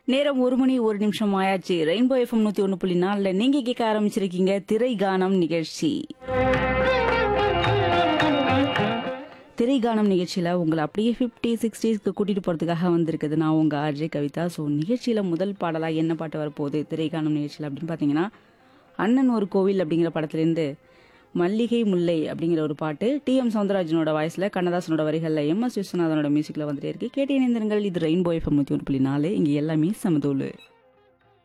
நேரம் ஒரு மணி ஒரு நிமிஷம் ஆயாச்சு ரெயின்போ எஃப்எம் நூத்தி ஒன்று புள்ளி நாலுல நீங்க கேட்க ஆரம்பிச்சிருக்கீங்க திரை கானம் நிகழ்ச்சி திரை கானம் நிகழ்ச்சியில உங்களை அப்படியே ஃபிஃப்டி சிக்ஸ்டீஸ்க்கு கூட்டிட்டு போறதுக்காக வந்திருக்குது நான் உங்க ஆர்ஜே கவிதா ஸோ நிகழ்ச்சியில முதல் பாடலா என்ன பாட்டு வரப்போகுது திரை கானம் நிகழ்ச்சியில அப்படின்னு பாத்தீங்கன்னா அண்ணன் ஒரு கோவில் அப்படிங்கிற படத்துலேருந்து மல்லிகை முல்லை அப்படிங்கிற ஒரு பாட்டு டி எம் சவுந்தரராஜனோட வாய்ஸ்ல கண்ணதாசனோட வரிகள்ல எம் எஸ் விஸ்வநாதனோட மியூசிக்ல வந்துட்டே இருக்கு கேட்டு இணைந்திருங்கள் இது ரெயின்போ எஃப்எம் நூற்றி ஒன்று புள்ளி நாலு இங்கே எல்லாமே சமதூளு